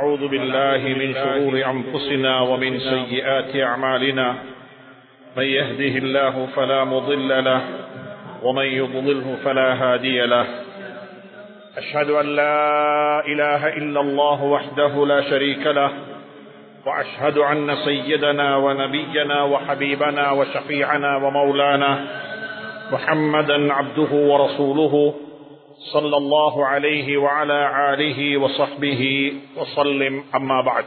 ونعوذ بالله من شرور أنفسنا ومن سيئات أعمالنا من يهده الله فلا مضل له ومن يضلله فلا هادي له أشهد أن لا إله إلا الله وحده لا شريك له وأشهد أن سيدنا ونبينا وحبيبنا وشفيعنا ومولانا محمدا عبده ورسوله صلى الله عليه وعلى آله وصحبه وسلم أما بعد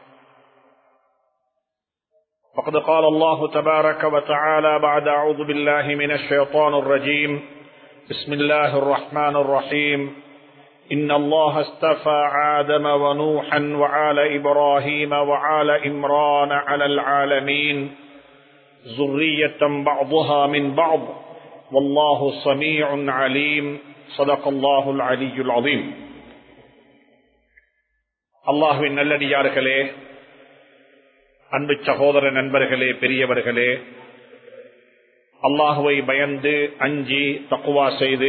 فقد قال الله تبارك وتعالى بعد أعوذ بالله من الشيطان الرجيم بسم الله الرحمن الرحيم إن الله استفى آدم ونوحا وعال إبراهيم وعال إمران على العالمين ذرية بعضها من بعض والله سميع عليم صدق الله العلي العظيم அல்லாஹுவின் நல்லடியார்களே அன்பு சகோதர நண்பர்களே பெரியவர்களே அல்லாஹுவை பயந்து அஞ்சி தக்குவா செய்து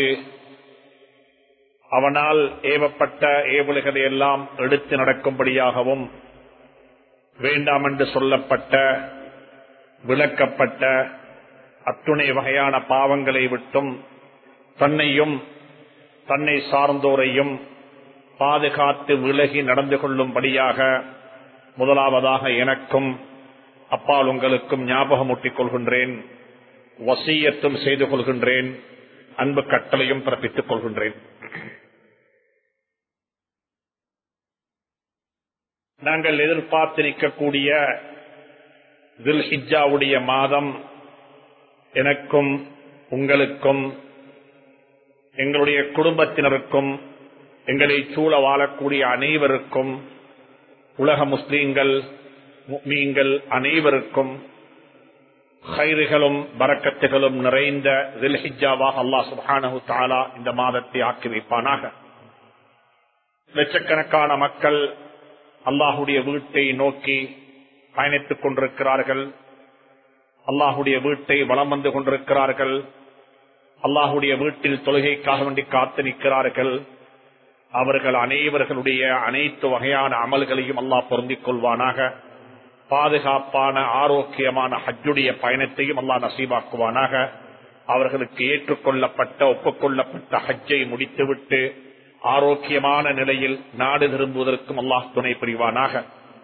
அவனால் ஏவப்பட்ட ஏவல்களை எல்லாம் எடுத்து நடக்கும்படியாகவும் வேண்டாம் என்று சொல்லப்பட்ட விளக்கப்பட்ட அத்துணை வகையான பாவங்களை விட்டும் தன்னையும் தன்னை சார்ந்தோரையும் பாதுகாத்து விலகி நடந்து கொள்ளும்படியாக முதலாவதாக எனக்கும் அப்பால் உங்களுக்கும் ஞாபகமூட்டிக் கொள்கின்றேன் வசியத்தும் செய்து கொள்கின்றேன் அன்பு கட்டளையும் பிறப்பித்துக் கொள்கின்றேன் நாங்கள் எதிர்பார்த்திருக்கக்கூடிய தில் ஹிஜாவுடைய மாதம் எனக்கும் உங்களுக்கும் எங்களுடைய குடும்பத்தினருக்கும் எங்களை சூழ வாழக்கூடிய அனைவருக்கும் உலக முஸ்லீம்கள் மீன்கள் அனைவருக்கும் ஹைறுகளும் பறக்கத்துகளும் நிறைந்த தில்ஹிஜாவாக அல்லா சுபானு தாலா இந்த மாதத்தை ஆக்கி வைப்பானாக லட்சக்கணக்கான மக்கள் அல்லாஹுடைய வீட்டை நோக்கி பயணித்துக் கொண்டிருக்கிறார்கள் அல்லாஹுடைய வீட்டை வளம் வந்து கொண்டிருக்கிறார்கள் அல்லாஹுடைய வீட்டில் தொழுகைக்காக வேண்டி காத்து நிற்கிறார்கள் அவர்கள் அனைவர்களுடைய அனைத்து வகையான அமல்களையும் அல்லாஹ் பொருந்திக் கொள்வானாக பாதுகாப்பான ஆரோக்கியமான ஹஜ்ஜுடைய பயணத்தையும் அல்லாஹ் நசீபாக்குவானாக அவர்களுக்கு ஏற்றுக்கொள்ளப்பட்ட ஒப்புக்கொள்ளப்பட்ட ஹஜ்ஜை முடித்துவிட்டு ஆரோக்கியமான நிலையில் நாடு திரும்புவதற்கும் அல்லாஹ் துணை புரிவானாக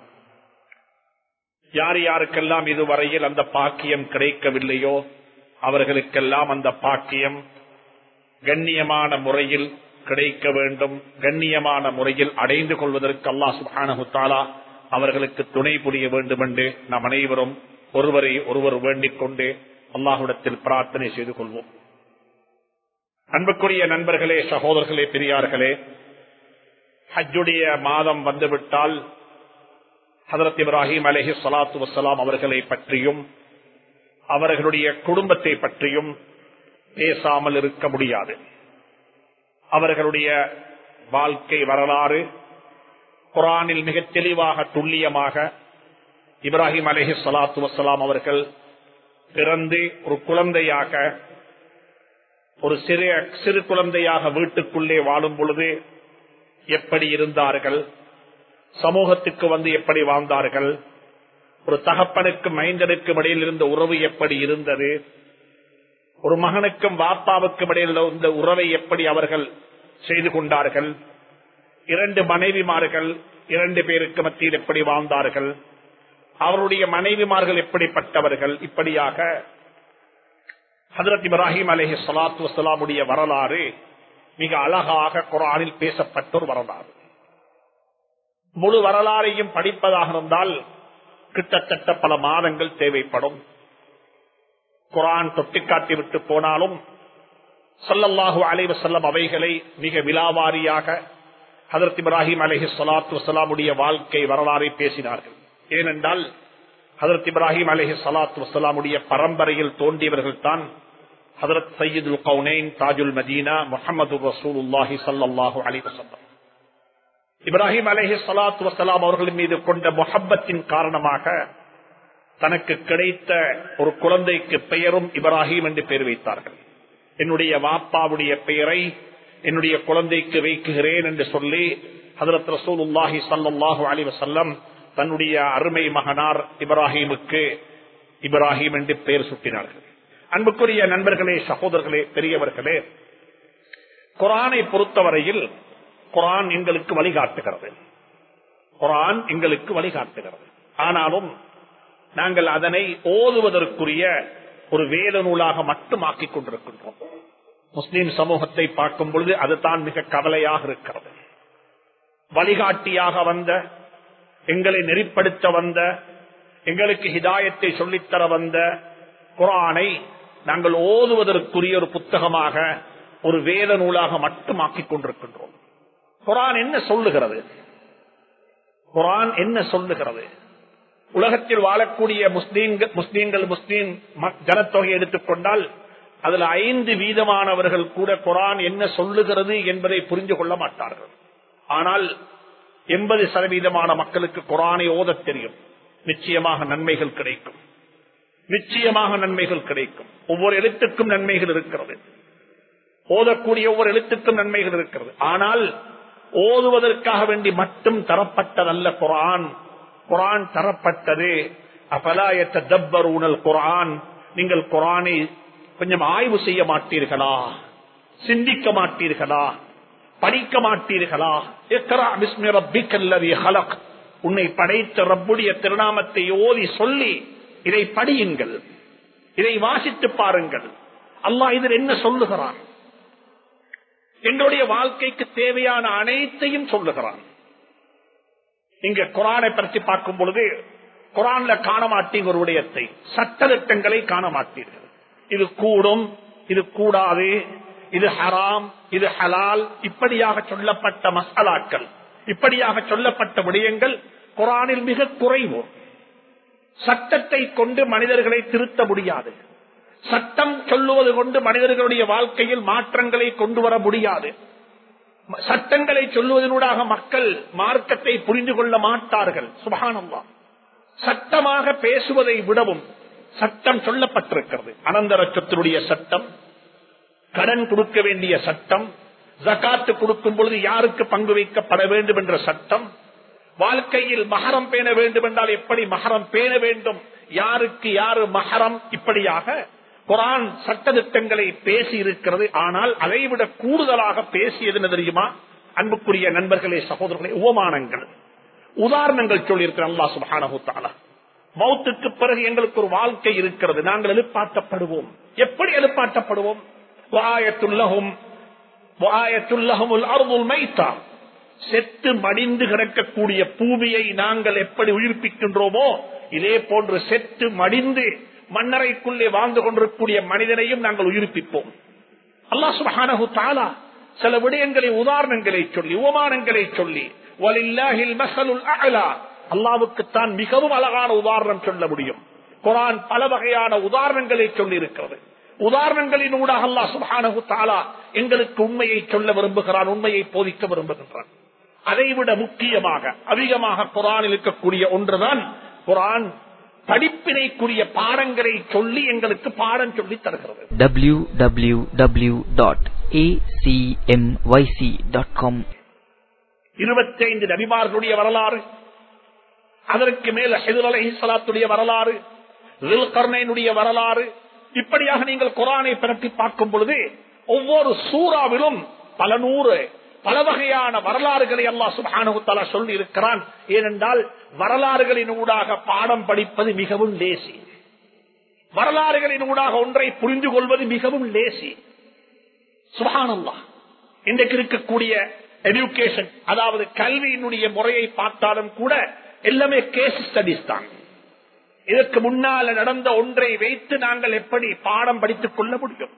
யார் யாருக்கெல்லாம் இதுவரையில் அந்த பாக்கியம் கிடைக்கவில்லையோ அவர்களுக்கெல்லாம் அந்த பாக்கியம் கண்ணியமான முறையில் கிடைக்க வேண்டும் கண்ணியமான முறையில் அடைந்து கொள்வதற்கு அல்லாஹ் சுபானகுத்தாலா அவர்களுக்கு துணை புரிய வேண்டும் என்று நாம் அனைவரும் ஒருவரை ஒருவர் வேண்டிக் கொண்டு அல்லாஹுடத்தில் பிரார்த்தனை செய்து கொள்வோம் அன்புக்குரிய நண்பர்களே சகோதரர்களே பெரியார்களே ஹஜ்ஜுடைய மாதம் வந்துவிட்டால் ஹதரத் இப்ராஹிம் அலஹி சலாத்து வசலாம் அவர்களை பற்றியும் அவர்களுடைய குடும்பத்தை பற்றியும் பேசாமல் இருக்க முடியாது அவர்களுடைய வாழ்க்கை வரலாறு குரானில் மிக தெளிவாக துல்லியமாக இப்ராஹிம் அலஹி சலாத்து வசலாம் அவர்கள் பிறந்து ஒரு குழந்தையாக ஒரு சிறு சிறு குழந்தையாக வீட்டுக்குள்ளே வாழும் பொழுது எப்படி இருந்தார்கள் சமூகத்துக்கு வந்து எப்படி வாழ்ந்தார்கள் ஒரு தகப்பனுக்கும் மைந்தனுக்கும் இடையில் இருந்த உறவு எப்படி இருந்தது ஒரு மகனுக்கும் வாப்பாவுக்கும் இடையில் இருந்த உறவை எப்படி அவர்கள் செய்து கொண்டார்கள் இரண்டு மனைவிமார்கள் இரண்டு பேருக்கு மத்தியில் எப்படி வாழ்ந்தார்கள் அவருடைய மனைவிமார்கள் எப்படிப்பட்டவர்கள் இப்படியாக ஹதரத் இப்ராஹிம் அலஹி சலாத்து வசலாமுடைய வரலாறு மிக அழகாக குரானில் பேசப்பட்ட ஒரு வரலாறு முழு வரலாறையும் படிப்பதாக இருந்தால் கிட்டத்தட்ட பல மாதங்கள் தேவைப்படும் குரான் தொட்டிக்காட்டி விட்டு போனாலும் சல்லல்லாஹு அலைவ செல்லம் அவைகளை மிக விலாவாரியாக ஹதரத் இப்ராஹிம் அலஹி சலாத்து வசலாமுடைய வாழ்க்கை வரலாறை பேசினார்கள் ஏனென்றால் ஹதரத் இப்ராஹிம் அலஹி சலாத்து வசலாமுடைய பரம்பரையில் தோன்றியவர்கள் தான் ஹதரத் சையீதுல் கவுனைன் தாஜுல் மதீனா முகமது ரசூலுல்லாஹி சல்லாஹூ அலி வசல்லம் இப்ராஹிம் அலஹி சலாத்து வசலாம் அவர்கள் மீது கொண்ட முஹப்பத்தின் காரணமாக தனக்கு கிடைத்த ஒரு குழந்தைக்கு பெயரும் இப்ராஹிம் என்று பெயர் வைத்தார்கள் என்னுடைய வாப்பாவுடைய பெயரை என்னுடைய குழந்தைக்கு வைக்குகிறேன் என்று சொல்லி ஹதரத் ரசூலுல்லாஹி ஸல்லல்லாஹு அலைஹி வஸல்லம் தன்னுடைய அருமை மகனார் இப்ராஹிமுக்கு இப்ராஹிம் என்று பெயர் சுட்டினார்கள் அன்புக்குரிய நண்பர்களே சகோதரர்களே பெரியவர்களே குரானை பொறுத்தவரையில் குரான் எங்களுக்கு வழிகாட்டுகிறது குரான் எங்களுக்கு வழிகாட்டுகிறது ஆனாலும் நாங்கள் அதனை ஓதுவதற்குரிய ஒரு வேத நூலாக மட்டும் ஆக்கிக் கொண்டிருக்கின்றோம் முஸ்லிம் சமூகத்தை பார்க்கும் பொழுது அதுதான் மிக கவலையாக இருக்கிறது வழிகாட்டியாக வந்த எங்களை நெறிப்படுத்த வந்த எங்களுக்கு ஹிதாயத்தை சொல்லித்தர வந்த குரானை நாங்கள் ஓதுவதற்குரிய ஒரு புத்தகமாக ஒரு வேத நூலாக மட்டும் ஆக்கிக் கொண்டிருக்கின்றோம் குரான் என்ன சொல்லுகிறது குரான் என்ன சொல்லுகிறது உலகத்தில் வாழக்கூடிய முஸ்லீம்கள் முஸ்லீம்கள் முஸ்லீம் ஜனத்தொகை எடுத்துக்கொண்டால் அதுல ஐந்து வீதமானவர்கள் கூட குரான் என்ன சொல்லுகிறது என்பதை புரிந்து கொள்ள மாட்டார்கள் ஆனால் எண்பது சதவீதமான மக்களுக்கு குரானை ஓதத் தெரியும் நிச்சயமாக நன்மைகள் கிடைக்கும் நிச்சயமாக நன்மைகள் கிடைக்கும் ஒவ்வொரு எழுத்துக்கும் நன்மைகள் இருக்கிறது ஓதக்கூடிய ஒவ்வொரு எழுத்துக்கும் நன்மைகள் இருக்கிறது ஆனால் ஓதுவதற்காக வேண்டி மட்டும் தரப்பட்டதல்ல குரான் குரான் தரப்பட்டது அபலாயத்த தப்பரூனல் குரான் நீங்கள் குரானை கொஞ்சம் ஆய்வு செய்ய மாட்டீர்களா சிந்திக்க மாட்டீர்களா படிக்க மாட்டீர்களா உன்னை படைத்த ரப்புடைய திருநாமத்தை ஓதி சொல்லி இதை படியுங்கள் இதை வாசித்து பாருங்கள் அல்லாஹ் இதில் என்ன சொல்லுகிறான் எங்களுடைய வாழ்க்கைக்கு தேவையான அனைத்தையும் சொல்லுகிறான் இங்க குரானை பற்றி பார்க்கும் பொழுது குரான்ல காண மாட்டீங்க ஒரு விடயத்தை சட்டத்திட்டங்களை காண மாட்டீர்கள் இது கூடும் இது கூடாது இது ஹராம் இது ஹலால் இப்படியாக சொல்லப்பட்ட மசாலாக்கள் இப்படியாக சொல்லப்பட்ட விடயங்கள் குரானில் மிக குறைவு சட்டத்தை கொண்டு மனிதர்களை திருத்த முடியாது சட்டம் சொல்லுவது கொண்டு மனிதர்களுடைய வாழ்க்கையில் மாற்றங்களை கொண்டு வர முடியாது சட்டங்களை சொல்லுவதனூடாக மக்கள் மார்க்கத்தை புரிந்து கொள்ள மாட்டார்கள் சுபகானம்மா சட்டமாக பேசுவதை விடவும் சட்டம் சொல்லப்பட்டிருக்கிறது அனந்தர சொத்தினுடைய சட்டம் கடன் கொடுக்க வேண்டிய சட்டம் ஜக்காத்து கொடுக்கும் பொழுது யாருக்கு பங்கு வைக்கப்பட வேண்டும் என்ற சட்டம் வாழ்க்கையில் மகரம் பேண வேண்டும் என்றால் எப்படி மகரம் பேண வேண்டும் யாருக்கு யாரு மகரம் இப்படியாக குரான் சட்டத்திட்டங்களை பேசி இருக்கிறது ஆனால் அதைவிட கூடுதலாக பேசியது என்ன தெரியுமா அன்புக்குரிய நண்பர்களே சகோதரர்களே உபமானங்கள் உதாரணங்கள் சொல்லியிருக்கிற அல்லா சுபானகுத்தாலா மௌத்துக்கு பிறகு எங்களுக்கு ஒரு வாழ்க்கை இருக்கிறது நாங்கள் எழுப்பாட்டப்படுவோம் எப்படி எழுப்பாட்டப்படுவோம் செத்து மடிந்து கிடக்கக்கூடிய பூமியை நாங்கள் எப்படி உயிர்ப்பிக்கின்றோமோ இதே போன்று செத்து மடிந்து மன்னரைக்குள்ளே வாழ்ந்து கொண்டிருக்கக்கூடிய மனிதனையும் நாங்கள் உயிர்ப்பிப்போம் அல்லா சுபஹானஹு தாலா சில விடயங்களை உதாரணங்களை சொல்லி உபமானங்களை சொல்லி அல்லாவுக்குத்தான் மிகவும் அழகான உதாரணம் சொல்ல முடியும் குரான் பல வகையான உதாரணங்களை சொல்லி இருக்கிறது உதாரணங்களின் ஊடாக அல்லா சுபானகு தாலா எங்களுக்கு உண்மையை சொல்ல விரும்புகிறான் உண்மையை போதிக்க விரும்புகின்றான் அதைவிட முக்கியமாக அதிகமாக குரானில் இருக்கக்கூடிய ஒன்றுதான் குரான் படிப்பினைக்குரிய பாடங்களை சொல்லி எங்களுக்கு பாடம் சொல்லி தருகிறது www.acmyc.com இருபத்தி ஐந்து நபிமார்களுடைய வரலாறு அதற்கு மேல ஹெதுல் அலஹி சலாத்துடைய வரலாறு கர்ணையினுடைய வரலாறு இப்படியாக நீங்கள் குரானை பரப்பி பார்க்கும் பொழுது ஒவ்வொரு சூறாவிலும் பல நூறு பல வகையான வரலாறுகளை அல்லா சுபானுத்தலா சொல்லி இருக்கிறான் ஏனென்றால் வரலாறுகளின் ஊடாக பாடம் படிப்பது மிகவும் லேசி வரலாறுகளின் ஊடாக ஒன்றை புரிந்து கொள்வது மிகவும் லேசி சுபானல்லா இன்றைக்கு இருக்கக்கூடிய எஜுகேஷன் அதாவது கல்வியினுடைய முறையை பார்த்தாலும் கூட எல்லாமே கேஸ் ஸ்டடிஸ் தான் இதற்கு முன்னால நடந்த ஒன்றை வைத்து நாங்கள் எப்படி பாடம் படித்துக் கொள்ள முடியும்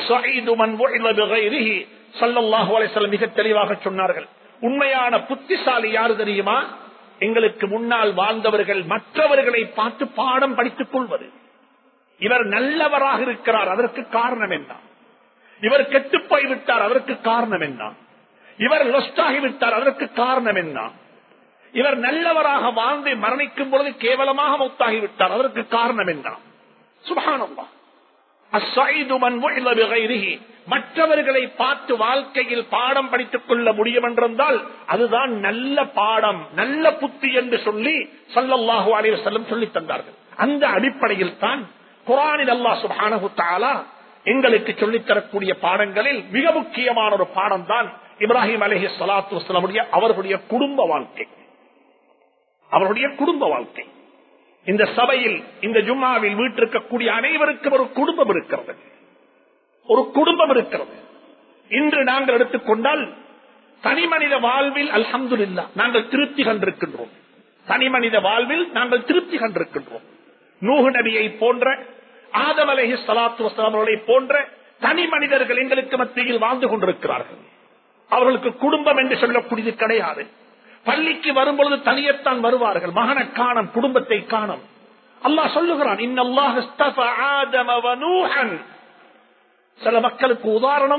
மிக தெளிவாக சொன்னார்கள் உண்மையான புத்திசாலி யாரு தெரியுமா எங்களுக்கு முன்னால் வாழ்ந்தவர்கள் மற்றவர்களை பார்த்து பாடம் படித்துக் கொள்வது இவர் நல்லவராக இருக்கிறார் அதற்கு காரணம் என்ன இவர் கெட்டு போய்விட்டார் அதற்கு காரணம் என்ன இவர் லொஸ்டாகிவிட்டார் அதற்கு காரணம் என்ன இவர் நல்லவராக வாழ்ந்து மரணிக்கும் பொழுது கேவலமாக மௌத்தாகிவிட்டார் அதற்கு காரணம் என்ன சுபானம்மா அஸ்ஸைது மன் உஇல பிகைரிஹி. மற்றவர்களை பார்த்து வாழ்க்கையில் பாடம் படித்துக் கொள்ள முடியும் என்றிருந்தால் அதுதான் நல்ல பாடம் நல்ல புத்தி என்று சொல்லி சல்லல்லாஹு அலைஹி வஸல்லம் சொல்லித் தந்தார்கள் அந்த அடிப்படையில் தான் குரானில் அல்லாஹ் சுப்ஹானஹு தஆலா எங்களுக்கு சொல்லித் தரக்கூடிய பாடங்களில் மிக முக்கியமான ஒரு பாடம் தான் இப்ராஹிம் அலஹி சலாத்து வஸ்லாமுடைய அவர்களுடைய குடும்ப வாழ்க்கை அவருடைய குடும்ப வாழ்க்கை இந்த சபையில் இந்த ஜும்மாவில் வீட்டிருக்கக்கூடிய அனைவருக்கும் ஒரு குடும்பம் இருக்கிறது ஒரு குடும்பம் இருக்கிறது இன்று நாங்கள் எடுத்துக்கொண்டால் தனி மனித வாழ்வில் அல்ஹம்துலில்லா நாங்கள் திருப்தி கண்டிருக்கின்றோம் தனி மனித வாழ்வில் நாங்கள் திருப்தி கண்டிருக்கின்றோம் நூகு நபியை போன்ற ஆதம் அலஹி சலாத்து வஸ்லாமர்களை போன்ற தனி மனிதர்கள் எங்களுக்கு மத்தியில் வாழ்ந்து கொண்டிருக்கிறார்கள் அவர்களுக்கு குடும்பம் என்று சொல்லக்கூடியது கிடையாது பள்ளிக்கு வரும்பொழுது தனியத்தான் வருவார்கள் மகனை காணும் குடும்பத்தை காணும் அல்லாஹ் சொல்லுகிறான் இன்னல்லாஹ் இஸ்தஃபா ஆதம வ நூஹன். சில மக்களுக்கு உதாரணம்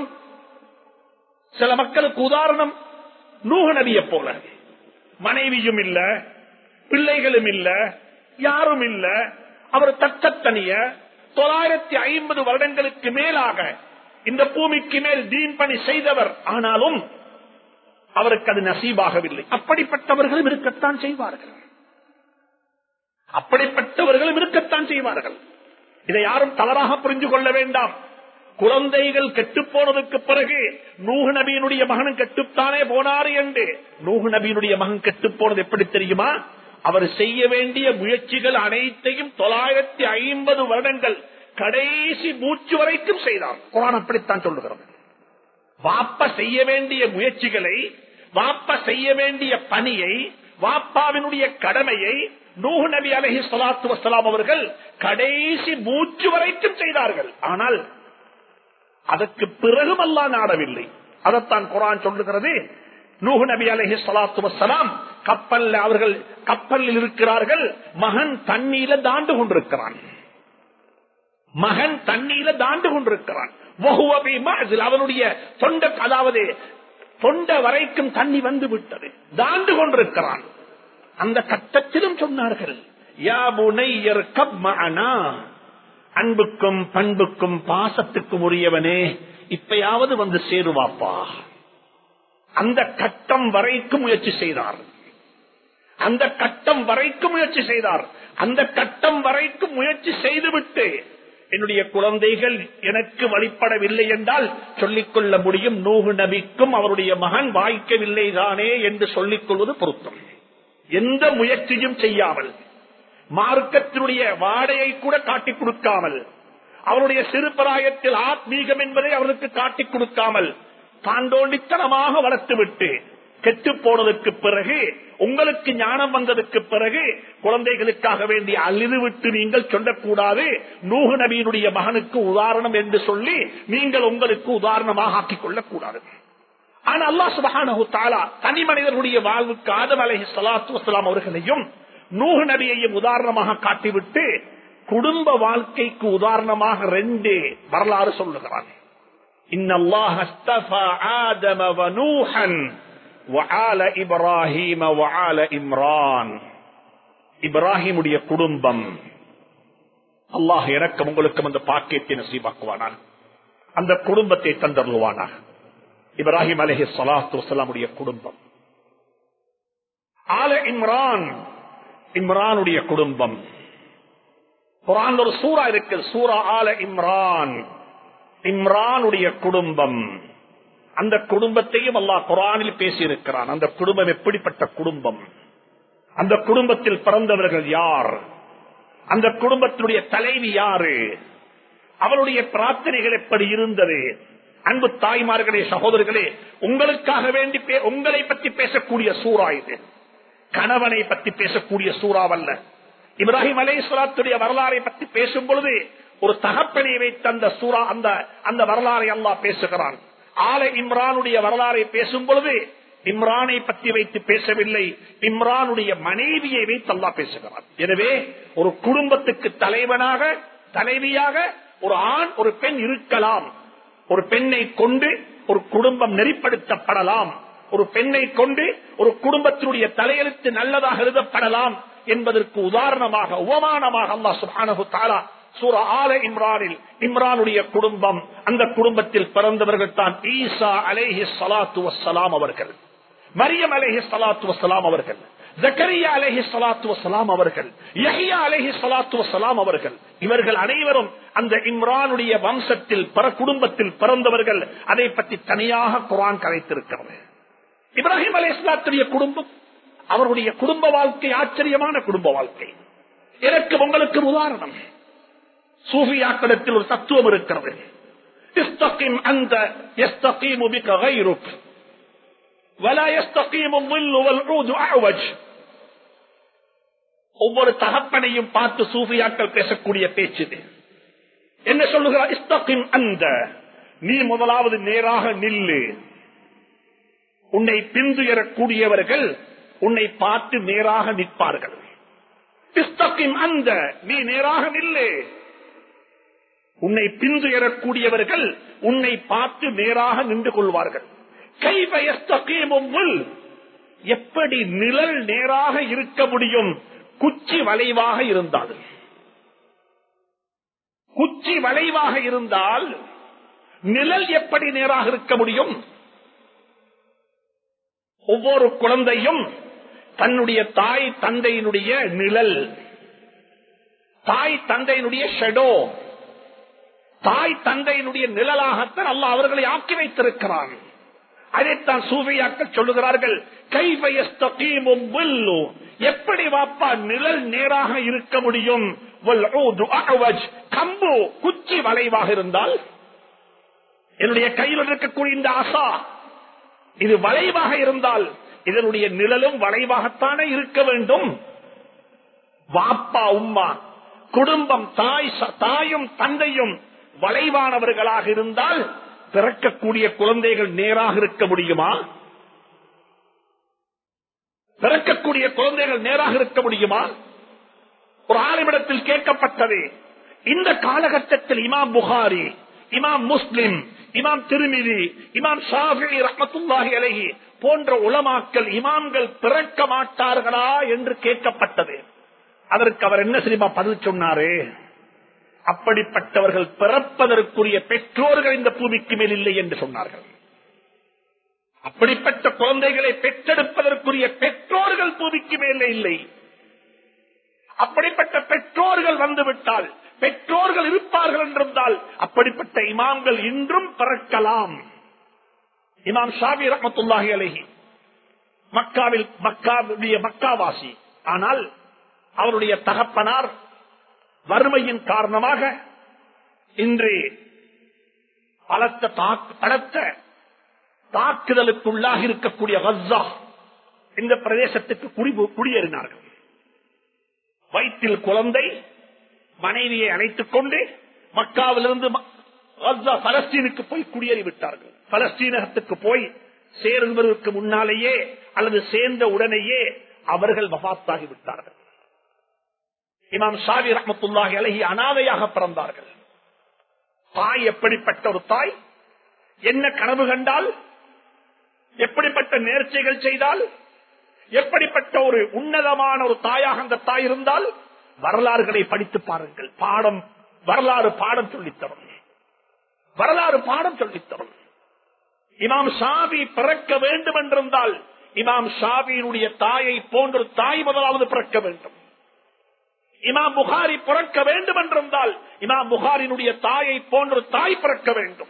சில மக்களுக்கு உதாரணம் நூஹ நபியை போல மனைவியும் இல்ல பிள்ளைகளும் இல்ல யாரும் இல்ல அவர் தத்தனிய தொள்ளாயிரத்தி ஐம்பது வருடங்களுக்கு மேலாக இந்த பூமிக்கு மேல் தீன் பணி செய்தவர் ஆனாலும் அவருக்கு அது நசீபாகவில்லை அப்படிப்பட்டவர்களும் இருக்கத்தான் செய்வார்கள் அப்படிப்பட்டவர்களும் இருக்கத்தான் செய்வார்கள் இதை யாரும் தவறாக புரிந்து கொள்ள வேண்டாம் குழந்தைகள் கெட்டு போனதுக்கு பிறகு நூகு நபியினுடைய மகனும் கெட்டுத்தானே போனாரு என்று நூகு நபியினுடைய மகன் கெட்டு போனது எப்படி தெரியுமா அவர் செய்ய வேண்டிய முயற்சிகள் அனைத்தையும் தொள்ளாயிரத்தி ஐம்பது வருடங்கள் கடைசி மூச்சு வரைக்கும் செய்தார் குரான் அப்படித்தான் சொல்லுகிறது வாப்ப செய்ய வேண்டிய முயற்சிகளை வாப்ப செய்ய வேண்டிய பணியை வாப்பாவினுடைய கடமையை நூஹ் நபி அலஹி சலாத்து வசலாம் அவர்கள் கடைசி மூச்சு வரைக்கும் செய்தார்கள் ஆனால் அதற்கு பிறகும் அல்லா நாடவில்லை அதைத்தான் குரான் சொல்லுகிறது நூஹ் நபி அலஹி சலாத்து வசலாம் கப்பல்ல அவர்கள் கப்பலில் இருக்கிறார்கள் மகன் தண்ணீர தாண்டு கொண்டிருக்கிறான் மகன் தண்ணீர தாண்டு கொண்டிருக்கிறான் வஹுவ பி மஅஸில். அவனுடைய தொண்ட அதாவது தொண்ட வரைக்கும் தண்ணி வந்து விட்டது தாண்டு கொண்டிருக்கிறான் அந்த கட்டத்திலும் சொன்னார்கள் யா புனையர் கப் மஅனா. அன்புக்கும் பண்புக்கும் பாசத்துக்கும் உரியவனே இப்பயாவது வந்து சேருவாப்பா அந்த கட்டம் வரைக்கும் முயற்சி செய்தார் அந்த கட்டம் வரைக்கும் முயற்சி செய்தார் அந்த கட்டம் வரைக்கும் முயற்சி செய்துவிட்டு என்னுடைய குழந்தைகள் எனக்கு வழிபடவில்லை என்றால் சொல்லிக் கொள்ள முடியும் நூகு நபிக்கும் அவருடைய மகன் வாய்க்கவில்லை தானே என்று சொல்லிக் கொள்வது பொருத்தம் எந்த முயற்சியும் செய்யாமல் மார்க்கத்தினுடைய வாடையை கூட காட்டிக் கொடுக்காமல் அவருடைய சிறுபிராயத்தில் ஆத்மீகம் என்பதை அவருக்கு காட்டிக் கொடுக்காமல் தாண்டோண்டித்தனமாக வளர்த்துவிட்டு கெட்டு போனதுக்கு பிறகு உங்களுக்கு ஞானம் வந்ததுக்கு பிறகு குழந்தைகளுக்காக வேண்டி அழிது விட்டு நீங்கள் சொல்லக்கூடாது நூகு நபியினுடைய மகனுக்கு உதாரணம் என்று சொல்லி நீங்கள் உங்களுக்கு உதாரணமாக ஆக்கிக் கொள்ளக் கூடாது ஆனா அல்லா சுபஹானஹு தாலா தனி மனிதர்களுடைய வாழ்வுக்கு ஆதம் அலஹி சலாத்து வசலாம் அவர்களையும் நூகு நபியையும் உதாரணமாக காட்டிவிட்டு குடும்ப வாழ்க்கைக்கு உதாரணமாக ரெண்டு வரலாறு சொல்லுகிறான் இன்னல்லாஹ அஸ்தஃபா ஆதம வ நூஹன் وآل إبراهيم وآل إمران இப்ராஹிமுடைய குடும்பம் அல்லாஹ் எனக்கு உங்களுக்கும் அந்த பாக்கியத்தை நசீபாக்குவானா அந்த குடும்பத்தை தந்தருவானா இப்ராஹிம் அலஹி சலாத்து வசலாமுடைய குடும்பம் ஆல இம்ரான் இம்ரானுடைய குடும்பம் குரான் ஒரு சூறா இருக்கு சூரா ஆல இம்ரான் இம்ரானுடைய குடும்பம் அந்த குடும்பத்தையும் அல்லாஹ் குரானில் பேசியிருக்கிறான் அந்த குடும்பம் எப்படிப்பட்ட குடும்பம் அந்த குடும்பத்தில் பிறந்தவர்கள் யார் அந்த குடும்பத்தினுடைய தலைவி யாரு அவளுடைய பிரார்த்தனைகள் எப்படி இருந்தது அன்பு தாய்மார்களே சகோதரர்களே உங்களுக்காக வேண்டி பே- உங்களை பற்றி பேசக்கூடிய சூறா இது கணவனை பற்றி பேசக்கூடிய சூறாவல்ல இப்ராஹிம் அலேஸ்வராத்துடைய வரலாறை பற்றி பேசும் பொழுது ஒரு தகப்பனை வைத்த அந்த சூறா அந்த அந்த வரலாறை அல்லாஹ் பேசுகிறான் ஆல இம்ரானுடைய வரலாறை பேசும் பொழுது இம்ரானை பற்றி வைத்து பேசவில்லை இம்ரானுடைய மனைவியை வைத்து அல்லாஹ் பேசுகிறான் எனவே ஒரு குடும்பத்துக்கு தலைவனாக தலைவியாக ஒரு ஆண் ஒரு பெண் இருக்கலாம் ஒரு பெண்ணை கொண்டு ஒரு குடும்பம் நெறிப்படுத்தப்படலாம் ஒரு பெண்ணை கொண்டு ஒரு குடும்பத்தினுடைய தலையெழுத்து நல்லதாக எழுதப்படலாம் என்பதற்கு உதாரணமாக உபமானமாக அல்லாஹ் சுப்ஹானஹு தஆலா சூரா ஆல இம்ரானில் இம்ரானுடைய குடும்பம் அந்த குடும்பத்தில் பிறந்தவர்கள் தான் ஈசா அலேஹி சலாத்து வசலாம் அவர்கள் மரியம் அலேஹி சலாத்து வசலாம் அவர்கள் ஜக்கரியா அலேஹி சலாத்து வசலாம் அவர்கள் யஹியா அலேஹி சலாத்து வசலாம் அவர்கள் இவர்கள் அனைவரும் அந்த இம்ரானுடைய வம்சத்தில் பர குடும்பத்தில் பிறந்தவர்கள் அதை பற்றி தனியாக குரான் கரைத்திருக்கிறது இப்ராஹிம் அலி இஸ்லாத்துடைய குடும்பம் அவருடைய குடும்ப வாழ்க்கை ஆச்சரியமான குடும்ப வாழ்க்கை எனக்கு உங்களுக்கு உதாரணம் சூஃபியாக்களிடத்தில் ஒரு தத்துவம் இருக்கிறது இஸ்தகிம் அந்த يستقيم بك غيرك ولا يستقيم الظل والعود أعوج ஒவ்வொரு தகப்பனையும் பார்த்து சூஃபியாக்கள் பேசக்கூடிய பேச்சு இது என்ன சொல்லுகிறார் இஸ்தகிம் அந்த நீ முதலாவது நேராக நில்லு உன்னை பின்துயரக்கூடியவர்கள் உன்னை பார்த்து நேராக நிற்பார்கள் இஸ்தகிம் அந்த நீ நேராக நில்லு உன்னை பின்துயரக்கூடியவர்கள் உன்னை பார்த்து நேராக நின்று கொள்வார்கள் கைவயஸ்தகீமுல் எப்படி நிழல் நேராக இருக்க முடியும் குச்சி வளைவாக இருந்தால் குச்சி வளைவாக இருந்தால் நிழல் எப்படி நேராக இருக்க முடியும் ஒவ்வொரு குழந்தையும் தன்னுடைய தாய் தந்தையினுடைய நிழல் தாய் தந்தையினுடைய ஷெடோ தாய் தந்தையினுடைய நிழலாகத்தான் அல்ல அவர்களை ஆக்கி வைத்திருக்கிறான் அதைத்தான் சூஃபியாக்கள் சொல்லுகிறார்கள் கைவயஸ்தகீமும் வில்லு எப்படி வாப்பா நிழல் நேராக இருக்க முடியும் வல்ஊது அஅவஜ், கம்பு குச்சி வளைவாக இருந்தால் என்னுடைய கையில் இருக்கக்கூடிய இந்த ஆசா இது வளைவாக இருந்தால் இதனுடைய நிழலும் வளைவாகத்தானே இருக்க வேண்டும் வாப்பா உம்மா குடும்பம் தாய் ச- தாயும் தந்தையும் வளைவானவர்களாக இருந்தால் பிறக்கக்கூடிய குழந்தைகள் நேராக இருக்க முடியுமா பிறக்கக்கூடிய குழந்தைகள் நேராக இருக்க முடியுமா ஒரு ஆலிமிடத்தில் கேட்கப்பட்டது இந்த காலகட்டத்தில் இமாம் புகாரி இமாம் முஸ்லிம் இமாம் திருமிதி இமாம் ஷாஃபி ரஹமத்துல்லாஹி அலைஹி போன்ற உலமாக்கள் இமாம்கள் பிறக்க மாட்டார்களா என்று கேட்கப்பட்டது அதற்கு அவர் என்ன தெரியுமா பதில் சொன்னாரு அப்படிப்பட்டவர்கள் பிறப்பதற்குரிய பெற்றோர்கள் இந்த பூமிக்கு மேல் இல்லை என்று சொன்னார்கள் அப்படிப்பட்ட குழந்தைகளை பெற்றெடுப்பதற்குரிய பெற்றோர்கள் பூமிக்கு மேலே இல்லை அப்படிப்பட்ட பெற்றோர்கள் வந்துவிட்டால் பெற்றோர்கள் இருப்பார்கள் என்றிருந்தால் அப்படிப்பட்ட இமாம்கள் இன்றும் பிறக்கலாம் இமாம் ஷாபி ரஹமத்துல்லாஹி அலைஹி மக்காவில் மக்காவுடைய மக்காவாசி ஆனால் அவருடைய தகப்பனார் வறுமையின் காரணமாக இன்று பலத்த தாக்கு- பலத்த தாக்குதலுக்குள்ளாக இருக்கக்கூடிய கஸ்ஸா இந்த பிரதேசத்துக்கு குடி- குடியேறினார்கள் வயிற்றில் குழந்தை மனைவியை அணைத்துக் கொண்டு மக்காவிலிருந்து ம- கஸ்ஸா பலஸ்தீனுக்கு போய் குடியேறி விட்டார்கள் பலஸ்தீனகத்துக்கு போய் சேருவதற்கு முன்னாலேயே அல்லது சேர்ந்த உடனேயே அவர்கள் வபாத்தாகி விட்டார்கள் இமாம் ஷாவி ரஹமத்துல்லாஹி அலஹி அனாதையாக பிறந்தார்கள் தாய் எப்படிப்பட்ட ஒரு தாய் என்ன கனவு கண்டால் எப்படிப்பட்ட நேர்ச்சைகள் செய்தால் எப்படிப்பட்ட ஒரு உன்னதமான ஒரு தாயாக அந்த தாய் இருந்தால் வரலாறுகளை படித்து பாருங்கள் பாடம் வரலாறு பாடம் சொல்லித்தரும் வரலாறு பாடம் சொல்லித்தரும் இமாம் ஷாபி பிறக்க வேண்டும் என்றிருந்தால் இமாம் ஷாபியினுடைய தாயை போன்ற தாய் முதலாவது பிறக்க வேண்டும் இமாம் புகாரி பிறக்க வேண்டும் என்றிருந்தால் இமாம் புகாரினுடைய தாயை போன்ற தாய் பிறக்க வேண்டும்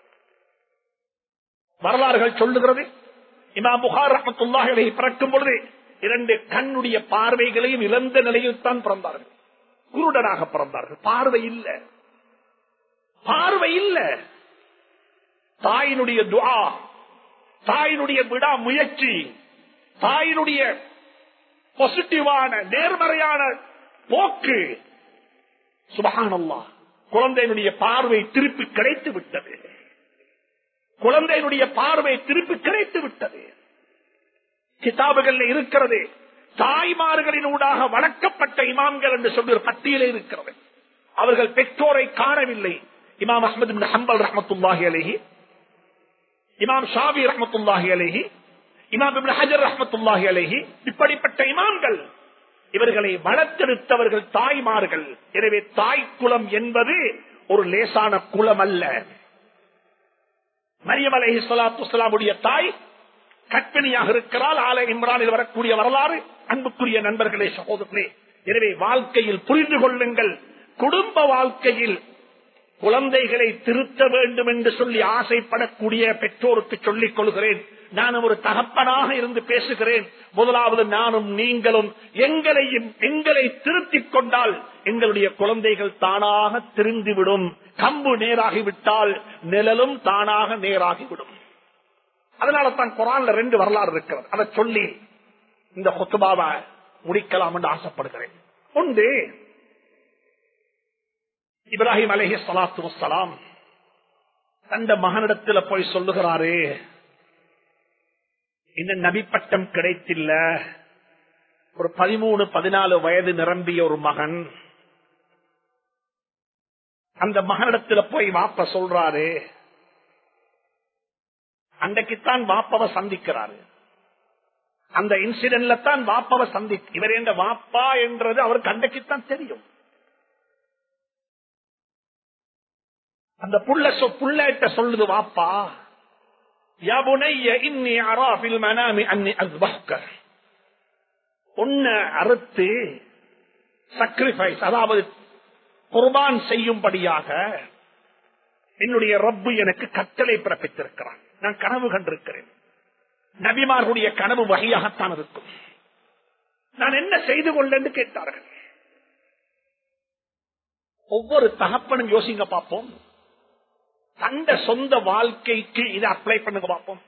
வரலாறுகள் சொல்லுகிறது இமாம் புகார் ரஹமத்துல்லாஹி பிறக்கும் பொழுது இரண்டு கண்ணுடைய பார்வைகளையும் இழந்த நிலையில் தான் பிறந்தார்கள் குருடனாக பிறந்தார்கள் பார்வை இல்ல பார்வை இல்ல தாயினுடைய துஆ தாயினுடைய விடா முயற்சி தாயினுடைய பாசிட்டிவான நேர்மறையான போக்கு சுபஹானல்லா குழந்தையினுடைய பார்வை திருப்பி கிடைத்து விட்டது குழந்தையினுடைய பார்வை திருப்பி கிடைத்து விட்டது கிதாபுகள் இருக்கிறது தாய்மார்களின் ஊடாக வளர்க்கப்பட்ட இமாம்கள் என்று சொல்லி ஒரு பட்டியலே இருக்கிறது அவர்கள் பெற்றோரை காணவில்லை இமாம் அஹமது பின் ஹம்பல் ரஹமத்துல்லாஹி அலைஹி இமாம் ஷாபி ரஹமத்துல்லாஹி அலைஹி இமாம் இப்னு ஹஜர் ரஹமத்துல்லாஹி அலைஹி இப்படிப்பட்ட இமாம்கள் இவர்களை வளர்த்தெடுத்தவர்கள் தாய்மார்கள் எனவே தாய் குலம் என்பது ஒரு லேசான குலம் அல்ல மரியம் அலஹி சலாத்துலாமுடைய தாய் கற்பிணியாக இருக்கிறால் ஆலை இம்ரானில் வரக்கூடிய வரலாறு அன்புக்குரிய நண்பர்களே சகோதரர்களே எனவே வாழ்க்கையில் புரிந்து கொள்ளுங்கள் குடும்ப வாழ்க்கையில் குழந்தைகளை திருத்த வேண்டும் என்று சொல்லி ஆசைப்படக்கூடிய பெற்றோருக்கு சொல்லிக் கொள்கிறேன் நானும் ஒரு தகப்பனாக இருந்து பேசுகிறேன் முதலாவது நானும் நீங்களும் எங்களையும் எங்களை திருத்திக் கொண்டால் எங்களுடைய குழந்தைகள் தானாக திருந்திவிடும் கம்பு நேராகிவிட்டால் நிழலும் தானாக நேராகிவிடும் அதனால தான் குரான்ல ரெண்டு வரலாறு இருக்கிறது அதை சொல்லி இந்த கொத்துபாவை முடிக்கலாம் என்று ஆசைப்படுகிறேன் ஒன்று இப்ராஹிம் அலஹி சலாத்து வசலாம் தந்த மகனிடத்தில் போய் சொல்லுகிறாரு இன்னும் நபி பட்டம் கிடைத்தில்ல ஒரு பதிமூணு பதினாலு வயது நிரம்பிய ஒரு மகன் அந்த மகனிடத்துல போய் வாப்ப சொல்றாரு அன்றைக்குத்தான் வாப்பவ சந்திக்கிறாரு அந்த இன்சிடென்ட்ல தான் வாப்பவ சந்தி இவர் என்ற வாப்பா என்றது அவருக்கு அன்றைக்குத்தான் தெரியும் அந்த புள்ள புள்ளட்ட சொல்லுது வாப்பா உன்னை அறுத்து சக்ரிஃபைஸ் அதாவது குர்பான் செய்யும்படியாக என்னுடைய ரப்பு எனக்கு கட்டளை பிறப்பித்திருக்கிறான் நான் கனவு கண்டிருக்கிறேன் நபிமார்களுடைய கனவு வகையாகத்தான் இருக்கும் நான் என்ன செய்து கொள்ளேன்னு கேட்டார்கள் ஒவ்வொரு தகப்பனும் யோசிங்க பார்ப்போம் தந்த சொந்த வாழ்க்கைக்கு இதை அப்ளை பண்ணுங்க பார்ப்போம்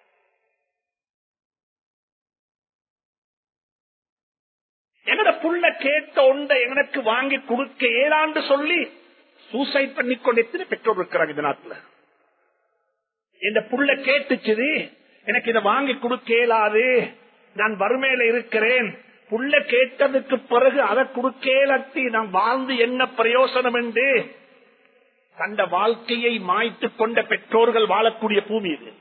என்னோட புள்ள கேட்ட ஒன்றை எனக்கு வாங்கி கொடுக்க ஏழாண்டு சொல்லி சூசைட் பண்ணி கொண்டு எத்தனை பெற்றோர் இருக்கிறாங்க இந்த நாட்டுல இந்த புள்ள கேட்டுச்சுது எனக்கு இதை வாங்கி கொடுக்க இயலாது நான் வறுமையில இருக்கிறேன் புள்ள கேட்டதுக்கு பிறகு அதை கொடுக்கேலத்தி நான் வாழ்ந்து என்ன பிரயோசனம் என்று தந்த வாழ்க்கையை மாய்த்து கொண்ட பெற்றோர்கள் வாழக்கூடிய பூமி இது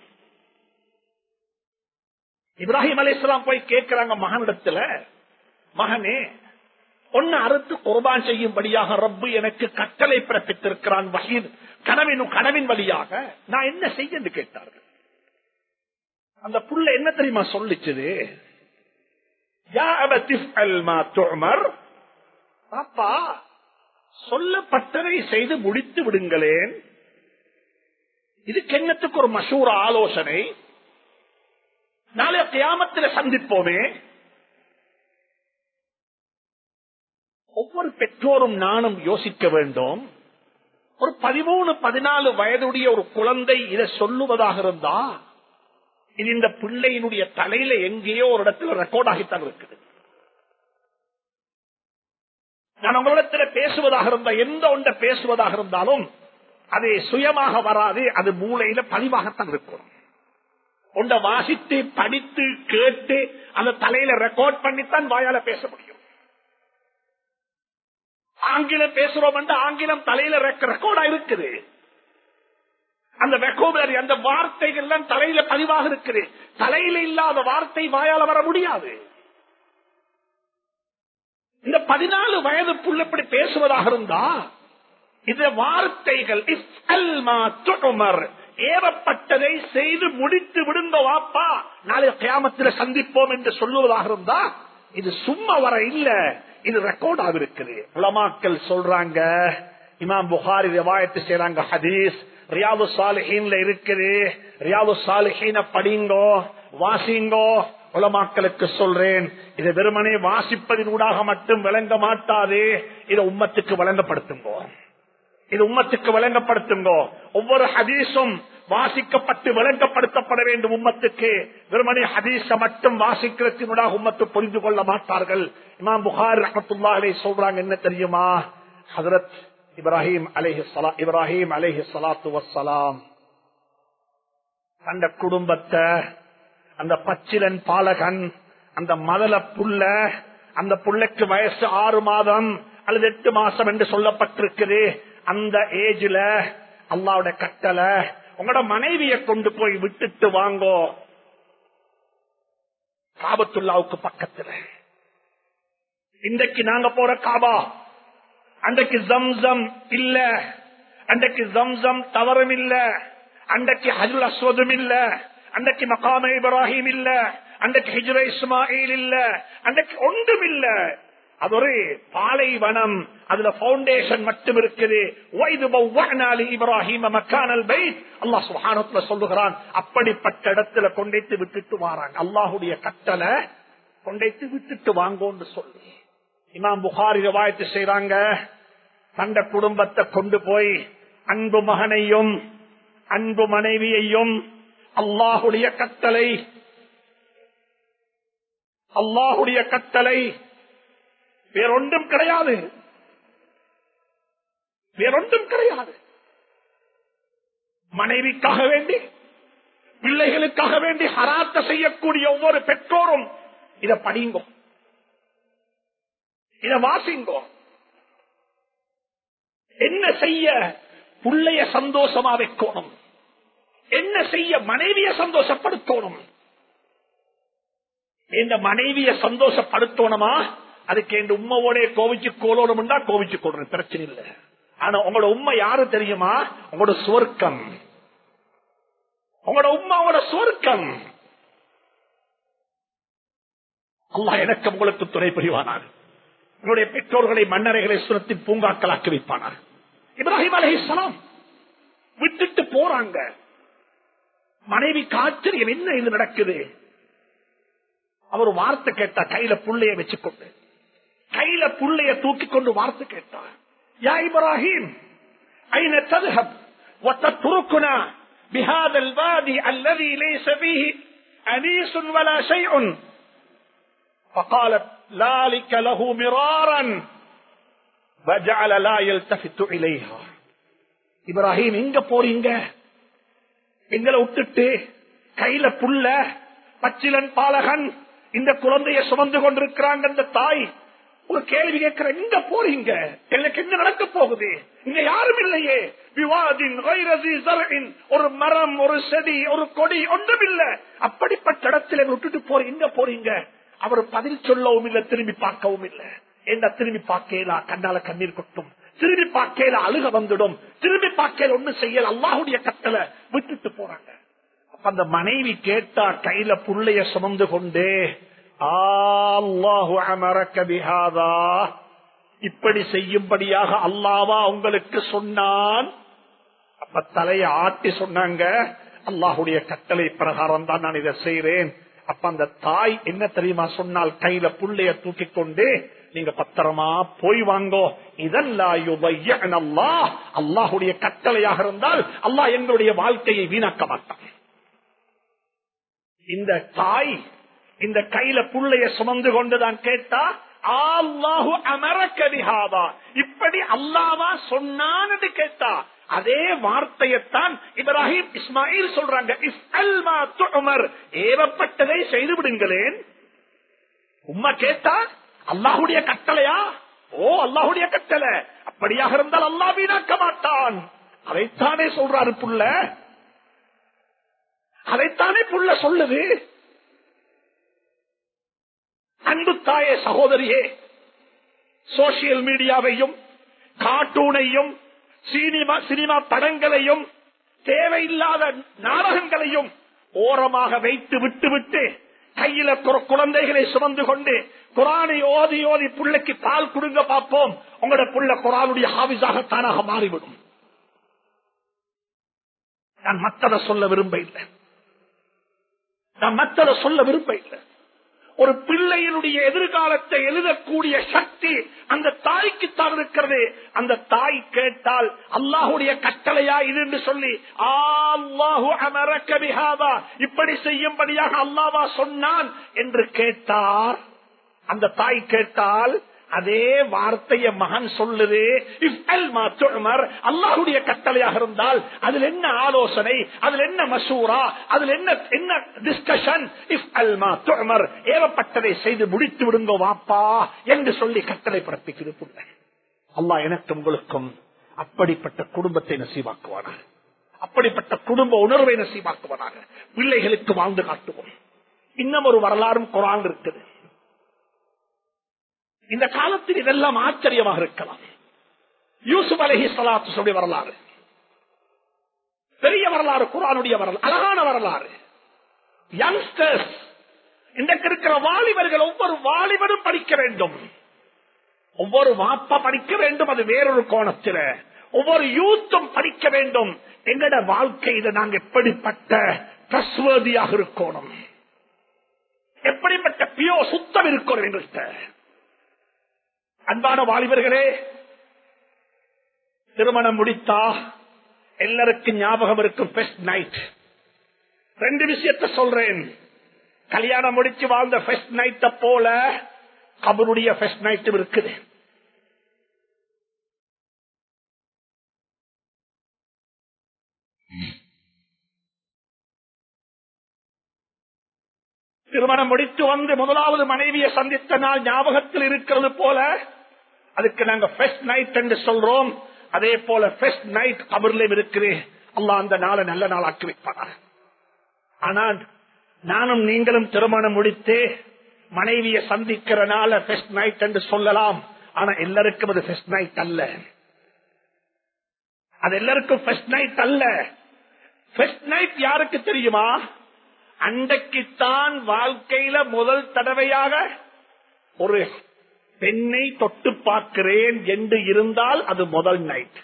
இப்ராஹிம் அலிஸ்லாம் போய் கேட்கிறாங்க மகனிடத்துல மகனே ஒன்னு அறுத்து குர்பான் செய்யும்படியாக ரப்பு எனக்கு கட்டளை பிறப்பித்திருக்கிறான் வகையில் கனவின் கனவின் வழியாக நான் என்ன செய்ய என்று கேட்டார்கள் அந்த புள்ள என்ன தெரியுமா சொல்லிச்சது பாப்பா சொல்லப்பட்டதை செய்து முடித்து விடுங்களேன் இதுக்கு என்னத்துக்கு ஒரு மசூர ஆலோசனை நாளை கியாமத்தில் சந்திப்போமே ஒவ்வொரு பெற்றோரும் நானும் யோசிக்க வேண்டும் ஒரு பதிமூணு பதினாலு வயதுடைய ஒரு குழந்தை இதை சொல்லுவதாக இருந்தா இது இந்த பிள்ளையினுடைய தலையில எங்கேயோ ஒரு இடத்துல ரெக்கார்ட் ஆகித்தான் இருக்குது நான் உங்களிடத்துல பேசுவதாக இருந்தா எந்த ஒன்றை பேசுவதாக இருந்தாலும் அது சுயமாக வராது அது மூளையில பதிவாகத்தான் இருக்கும் ஒன்றை வாசித்து படித்து கேட்டு அந்த தலையில ரெக்கார்ட் பண்ணித்தான் வாயால பேச முடியும் ஆங்கிலம் பேசுறோம் என்று ஆங்கிலம் தலையில ரெக்கார்டா இருக்குது அந்த வெக்கோபுலரி அந்த வார்த்தைகள் எல்லாம் தலையில பதிவாக இருக்குது தலையில இல்லாத வார்த்தை வாயால வர முடியாது இந்த பதினாலு வயது புள்ள இப்படி பேசுவதாக இருந்தா இந்த வார்த்தைகள் ஏவப்பட்டதை செய்து முடித்து விடுங்க வாப்பா நாளைய கியாமத்தில் சந்திப்போம் என்று சொல்லுவதாக இருந்தா இது சும்மா வர இல்ல இது ரெக்கார்ட் ஆகிருக்குது உலமாக்கள் சொல்றாங்க இமாம் புகாரி ரிவாயத்து செய்யறாங்க ஹதீஸ் ரியாது சாலிஹீன்ல இருக்குது ரியாது சாலிஹீன படிங்கோ வாசிங்கோ உலமாக்களுக்கு சொல்றேன் இதை வெறுமனே வாசிப்பதின் ஊடாக மட்டும் விளங்க மாட்டாது இதை உம்மத்துக்கு வழங்கப்படுத்துங்கோ இது உம்மத்துக்கு வழங்கப்படுத்துங்கோ ஒவ்வொரு ஹதீஸும் வாசிக்கப்பட்டு விளங்கப்படுத்தப்பட வேண்டும் உம்மத்துக்கு வெறுமனே ஹதீஸ மட்டும் வாசிக்கிறதுனூடாக உம்மத்து புரிந்து கொள்ள மாட்டார்கள் இமாம் புகார் ரஹமத்துல்லாஹிலே சொல்றாங்க என்ன தெரியுமா ஹதரத் இப்ராஹிம் அலேஹி இப்ராஹிம் அலேஹி சலாத்து வசலாம் அந்த குடும்பத்தை அந்த பச்சிலன் பாலகன் அந்த மதல புள்ள அந்த புள்ளைக்கு வயசு ஆறு மாதம் அல்லது எட்டு மாசம் என்று சொல்லப்பட்டிருக்குது அந்த ஏஜ்ல அல்லாவுடைய கட்டளை உங்களோட மனைவிய கொண்டு போய் விட்டுட்டு வாங்கோ காபத்துல்லாவுக்கு பக்கத்துல இன்றைக்கு நாங்க போற காபா அன்றைக்கு ஜம்சம் இல்ல அன்றைக்கு ஜம்சம் தவறும் இல்ல அன்றைக்கு ஹஜுல் அஸ்வதும் இல்ல அன்றைக்கு மகாம இப்ராஹிம் இல்ல அன்றைக்கு ஹிஜ்ர இஸ்மாயில் இல்ல அன்றைக்கு ஒன்றும் இல்ல அது ஒரு பாலைவனம் அதுல பவுண்டேஷன் மட்டும் இருக்குது இப்ராஹிம் மக்கானல் பைத் அல்லாஹ் சுஹானத்துல சொல்லுகிறான் அப்படிப்பட்ட இடத்துல கொண்டைத்து விட்டுட்டு வாராங்க அல்லாஹுடைய கட்டளை கொண்டைத்து விட்டுட்டு வாங்கோன்னு சொல்லி இமாம் புகாரி ரவாயத்து செய்யறாங்க தந்த குடும்பத்தை கொண்டு போய் அன்பு மகனையும் அன்பு மனைவியையும் அல்லாஹுடைய கட்டளை அல்லாஹுடைய கட்டளை வேறொன்றும் கிடையாது வேறொன்றும் கிடையாது மனைவிக்காக வேண்டி பிள்ளைகளுக்காக வேண்டி ஹராத்த செய்யக்கூடிய ஒவ்வொரு பெற்றோரும் இத படிங்கோ இத வாசிங்கோ என்ன செய்ய புள்ளைய சந்தோஷமா வைக்கணும் என்ன செய்ய மனைவிய சந்தோஷப்படுத்தணும் இந்த மனைவிய சந்தோஷப்படுத்தணுமா அதுக்கு என் உண்மையோட கோவிச்சு கோலோணும்னா கோவிச்சு கொள்றது பிரச்சனை இல்லை ஆனா உங்களோட உண்மை யாரு தெரியுமா உங்களோட சுவர்க்கம் உங்களோட உண்மை உங்களோட சுவர்க்கம் அல்லா எனக்கு உங்களுக்கு துணை புரிவானார் உங்களுடைய பெற்றோர்களை மன்னரைகளை சுரத்தின் பூங்காக்களாக்கி வைப்பானார் இப்ராஹிம் அலஹிஸ்லாம் விட்டுட்டு போறாங்க மனைவி ஆச்சரியம் என்ன இது நடக்குது அவர் வார்த்தை கேட்டா கையில புள்ளைய வச்சுக்கொண்டு கையில புள்ளைய தூக்கி கொண்டு வார்த்தை கேட்டார் யா இப்ராஹிம் ஐன தذهب وتتركنا بهذا الوادي الذي ليس فيه أنيس ولا شيء فقالت ذلك له مرارا وجعل لا يلتفت إليها இப்ராஹிம் எங்க போறீங்க எங்களை விட்டுட்டு கையில புள்ள பச்சிலன் பாலகன் இந்த குழந்தைய சுமந்து கொண்டிருக்கிறாங்க அந்த தாய் ஒரு கேள்வி கேட்கிற எங்க போறீங்க எனக்கு என்ன நடக்க போகுது இங்க யாரும் இல்லையே விவாதின் ஒரு மரம் ஒரு செடி ஒரு கொடி ஒன்றும் இல்ல அப்படிப்பட்ட இடத்துல விட்டுட்டு போற எங்க போறீங்க அவர் பதில் சொல்லவும் இல்ல திரும்பி பார்க்கவும் இல்ல என்ன திரும்பி பார்க்கலா கண்ணால கண்ணீர் கொட்டும் திரும்பி பார்க்கல அழுக வந்துடும் திரும்பி பார்க்கல ஒண்ணு செய்யல அல்லாஹுடைய கட்டளை விட்டுட்டு போறாங்க அப்ப அந்த மனைவி கேட்டா கையில புள்ளைய சுமந்து கொண்டே அல்லாஹு அமரக்க பிஹாதா இப்படி செய்யும்படியாக அல்லாவா உங்களுக்கு சொன்னான் அப்ப தலைய ஆட்டி சொன்னாங்க அல்லாஹுடைய கட்டளை பிரகாரம் தான் நான் இதை செய்யறேன் அப்ப அந்த தாய் என்ன தெரியுமா சொன்னால் கையில புள்ளைய தூக்கி கொண்டு நீங்க பத்திரமா போய் வாங்கோ இதெல்லாம் அல்லாஹுடைய கட்டளையாக இருந்தால் அல்லாஹ் எங்களுடைய வாழ்க்கையை வீணாக்க மாட்டான் இந்த தாய் இந்த கையில புள்ளைய சுமந்து கொண்டுதான் கேட்டா அல்லாஹு அமரக்கதிகாதா இப்படி அல்லாவா சொன்னான்னு கேட்டா அதே வார்த்தையத்தான் இப்ராஹிம் இஸ்மாயில் சொல்றாங்க ஏவப்பட்டதை செய்து விடுங்களேன் உம்மா கேட்டா அல்லாஹுடைய கட்டளையா ஓ அல்லாஹுடைய கட்டளை அப்படியாக இருந்தால் அல்லாஹ் வீணாக்க மாட்டான் அதைத்தானே சொல்றாரு புள்ள அதைத்தானே புள்ள சொல்லுது அன்பு தாயே சகோதரியே சோசியல் மீடியாவையும் கார்ட்டூனையும் சினிமா சினிமா படங்களையும் தேவையில்லாத நாடகங்களையும் ஓரமாக வைத்து விட்டு விட்டு கையில குழந்தைகளை சுமந்து கொண்டு குரானை ஓதி ஓதி புள்ளைக்கு பால் கொடுங்க பார்ப்போம் உங்களோட புள்ள குரானுடைய ஹாவிஸாக தானாக மாறிவிடும் நான் மத்ததை சொல்ல விரும்ப இல்லை நான் மத்ததை சொல்ல விரும்ப இல்லை ஒரு பிள்ளையினுடைய எதிர்காலத்தை எழுதக்கூடிய சக்தி அந்த தாய்க்குத்தான் இருக்கிறது அந்த தாய் கேட்டால் அல்லாஹுடைய கட்டளையா இது என்று சொல்லி அல்லாஹு அமரக்கபிஹாதா இப்படி செய்யும்படியாக அல்லாவா சொன்னான் என்று கேட்டார் அந்த தாய் கேட்டால் அதே வார்த்தைய மகன் சொல்லுது அல்லாஹுடைய கட்டளையாக இருந்தால் அதில் என்ன ஆலோசனை அதில் என்ன மசூரா அதில் என்ன என்ன டிஸ்கஷன் இஃப் அல்மா துமர் ஏவப்பட்டதை செய்து முடித்து விடுங்க வாப்பா என்று சொல்லி கட்டளை பிறப்பிக்கிறது அல்லாஹ் எனக்கு உங்களுக்கும் அப்படிப்பட்ட குடும்பத்தை நசீவாக்குவானாக அப்படிப்பட்ட குடும்ப உணர்வை நசீவாக்குவானாக பிள்ளைகளுக்கு வாழ்ந்து காட்டுவோம் இன்னும் ஒரு வரலாறும் குரான் இருக்குது இந்த காலத்தில் இதெல்லாம் ஆச்சரியமாக இருக்கலாம் யூசுப் அலஹி சலாத்து சொல்லி வரலாறு பெரிய வரலாறு குரானுடைய வரலாறு அழகான வரலாறு யங்ஸ்டர்ஸ் இன்றைக்கு இருக்கிற வாலிபர்கள் ஒவ்வொரு வாலிபரும் படிக்க வேண்டும் ஒவ்வொரு வாப்பா படிக்க வேண்டும் அது வேறொரு கோணத்தில் ஒவ்வொரு யூத்தும் படிக்க வேண்டும் எங்கட வாழ்க்கையில நாங்க எப்படிப்பட்ட ட்ரஸ்வதியாக இருக்கணும் எப்படிப்பட்ட பியோ சுத்தம் இருக்கணும் எங்கள்கிட்ட அன்பான வாலிபர்களே திருமணம் முடித்தா எல்லாருக்கும் ஞாபகம் இருக்கும் பெஸ்ட் நைட் ரெண்டு விஷயத்த சொல்றேன் கல்யாணம் முடிச்சு வாழ்ந்த ஃபெஸ்ட் நைட்ட போல கபருடைய ஃபெஸ்ட் நைட்டும் இருக்குது திருமணம் முடித்து வந்து முதலாவது மனைவியை சந்தித்த நாள் ஞாபகத்தில் இருக்கிறது போல அதுக்கு நாங்க ஃபெஸ்ட் நைட் என்று சொல்றோம் அதே போல ஃபெஸ்ட் நைட் கபர்லையும் இருக்குது அல்லா அந்த நாளை நல்ல நாள் ஆக்கி வைப்பாங்க ஆனால் நானும் நீங்களும் திருமணம் முடித்து மனைவியை சந்திக்கிறனால ஃபெஸ்ட் நைட் என்று சொல்லலாம் ஆனா எல்லாருக்கும் அது ஃபெஸ்ட் நைட் அல்ல அது எல்லாருக்கும் ஃபெஸ்ட் நைட் அல்ல ஃபெஸ்ட் நைட் யாருக்கு தெரியுமா அன்றைக்குத்தான் வாழ்க்கையில முதல் தடவையாக ஒரு பெண்ணை தொட்டு பார்க்கிறேன் என்று இருந்தால் அது முதல் நைட்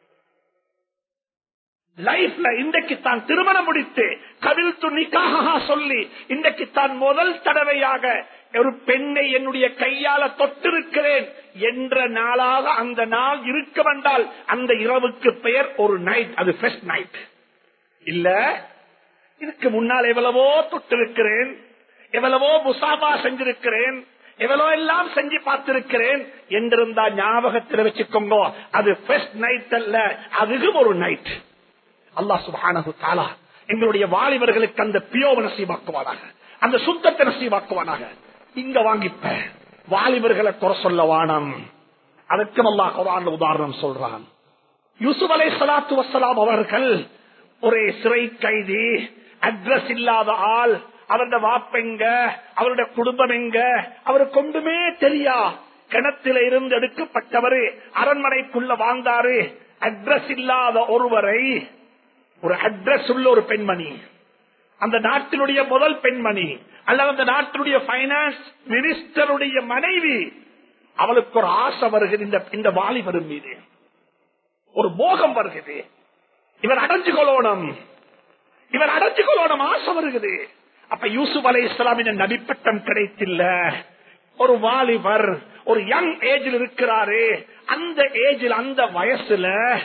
லைஃப்ல இன்றைக்கு தான் திருமணம் முடித்து கவில் துணிக்காக சொல்லி இன்றைக்கு தான் முதல் தடவையாக ஒரு பெண்ணை என்னுடைய கையால தொட்டிருக்கிறேன் என்ற நாளாக அந்த நாள் இருக்க வந்தால் அந்த இரவுக்கு பெயர் ஒரு நைட் அது ஃபெஸ்ட் நைட் இல்ல இதுக்கு முன்னால் எவ்வளவோ தொட்டிருக்கிறேன் எவ்வளவோ முசாபா செஞ்சிருக்கிறேன் எவ்வளவு எல்லாம் செஞ்சு பார்த்திருக்கிறேன் என்றிருந்தா ஞாபகத்தில் வச்சுக்கோங்க அது ஃபெஸ்ட் நைட் அல்ல அதுவும் ஒரு நைட் அல்லாஹ் சுபானகு தாலா எங்களுடைய வாலிபர்களுக்கு அந்த பியோவ நசீவாக்குவானாக அந்த சுத்தத்தை நசீவாக்குவானாக இங்க வாங்கிப்ப வாலிபர்களை குறை சொல்ல வானம் அதற்கும் அல்லாஹ் குரான் உதாரணம் சொல்றான் யூசுப் அலை சலாத்து வசலாம் அவர்கள் ஒரே சிறை கைதி அட்ரஸ் இல்லாத ஆள் அவருடைய வாப்பெங்க அவருடைய குடும்பம் எங்க அவரு கொண்டுமே தெரியா கிணத்தில இருந்து எடுக்கப்பட்டவர் அரண்மனைக்குள்ள வாழ்ந்தாரு அட்ரஸ் இல்லாத ஒருவரை ஒரு அட்ரஸ் உள்ள ஒரு பெண்மணி அந்த நாட்டினுடைய முதல் பெண்மணி அல்லது அந்த நாட்டினுடைய பைனான்ஸ் மினிஸ்டருடைய மனைவி அவளுக்கு ஒரு ஆசை வருகிறது இந்த இந்த வாலிபரும் மீது ஒரு மோகம் வருகிறது இவர் அடைஞ்சு கொள்ளணும் இவர் அடைஞ்சு கொள்ளணும் ஆசை வருகிறது அப்ப யூசுப் அலை இஸ்லாமின் நபிப்பட்டம் கிடைத்தில்ல ஒரு வாலிபர் ஒரு யங் ஏஜில் இருக்கிறாரு அந்த ஏஜில் அந்த வயசுல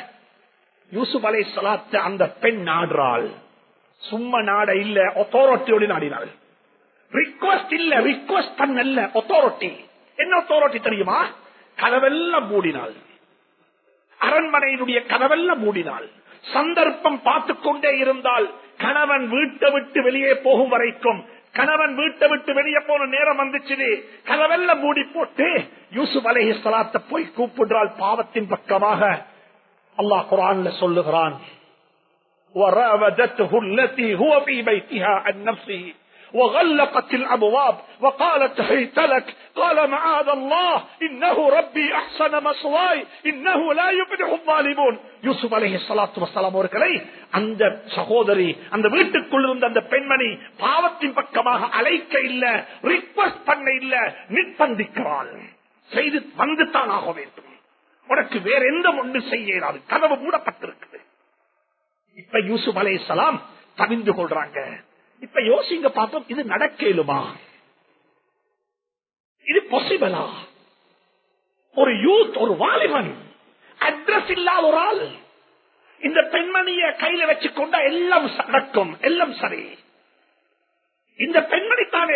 யூசுப் அலை சலாத்த அந்த பெண் நாடுறாள் சும்மா நாட இல்ல ஒத்தாரிட்டியோடு நாடினாள் ரிக்வஸ்ட் இல்ல ரிக்வஸ்ட் பண்ணல ஒத்தாரிட்டி என்ன ஒத்தாரிட்டி தெரியுமா கதவெல்லாம் மூடினாள் அரண்மனையினுடைய கதவெல்லாம் மூடினாள் சந்தர்ப்பம் பார்த்து கொண்டே இருந்தால் கணவன் வீட்டை விட்டு வெளியே போகும் வரைக்கும் கணவன் வீட்டை விட்டு வெளியே போன நேரம் வந்துச்சு கதவெல்லாம் மூடி போட்டு யூசுப் அலஹி சலாத்த போய் கூப்பிடுறாள் பாவத்தின் பக்கமாக அல்லாஹ் குரான்ல சொல்லுகிறான் وراودته التي هو في بيتها عن نفسه وغلقت الابواب وقالت هيت لك قال معاذ الله انه ربي احسن مصواي انه لا يفلح الظالمون யூசுப் அலஹி சலாத்து வசலாம் அவர்களை அந்த சகோதரி அந்த வீட்டுக்குள் இருந்த அந்த பெண்மணி பாவத்தின் பக்கமாக அழைக்க இல்ல ரிக்வஸ்ட் பண்ண இல்ல நிர்பந்திக்கிறாள் செய்து வந்துத்தான் ஆக வேண்டும் உனக்கு வேற எந்த ஒன்று செய்ய இயலாது கதவு மூடப்பட்டிருக்குது இப்ப யூசுப் அலை சலாம் தவிந்து கொள்றாங்க இப்ப யோசிங்க பார்த்தோம் இது நடக்கலுமா இது பாசிபிளா ஒரு யூத் ஒரு வாலிபன் அட்ரஸ் இல்லாத ஒரு ஆள் இந்த பெண்மணிய கையில வச்சு கொண்டா எல்லாம் நடக்கும் எல்லாம் சரி இந்த பெண்மணி தானே